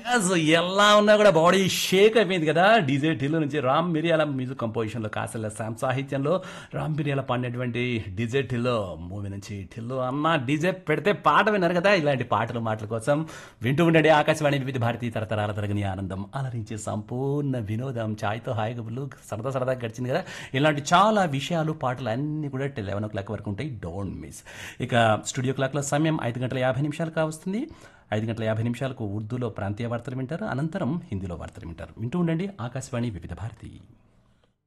అసలు ఎలా ఉన్నా కూడా బాడీ షేక్ అయిపోయింది కదా డీజే ఢిల్లు నుంచి రామ్ మిరియాల మ్యూజిక్ కంపోజిషన్లో కాసల శామ్ సాహిత్యంలో రామ్ మిరియాల పాడినటువంటి డీజే ఢిల్లో మూవీ నుంచి ఢిల్లు అన్న డీజే పెడితే పాట విన్నారు కదా ఇలాంటి పాటలు మాటల కోసం వింటూ ఉండండి ఆకాశవాణి వివిధ భారతీ తరతరాల తరగని ఆనందం అలరించే సంపూర్ణ వినోదం ఛాయ్తో హాయిగా బుల్లు సరదా సరదాగా గడిచింది కదా ఇలాంటి చాలా విషయాలు పాటలు అన్నీ కూడా లెవెన్ ఓ క్లాక్ వరకు ఉంటాయి డోంట్ మిస్ ఇక స్టూడియో క్లాక్ల సమయం ఐదు గంటల యాభై నిమిషాలు కావస్తుంది ఐదు గంటల యాభై నిమిషాలకు ఉర్దూలో ప్రాంతీయ వార్తలు వింటారు అనంతరం హిందీలో వార్తలు వింటారు వింటూ ఉండండి ఆకాశవాణి వివిధ భారతి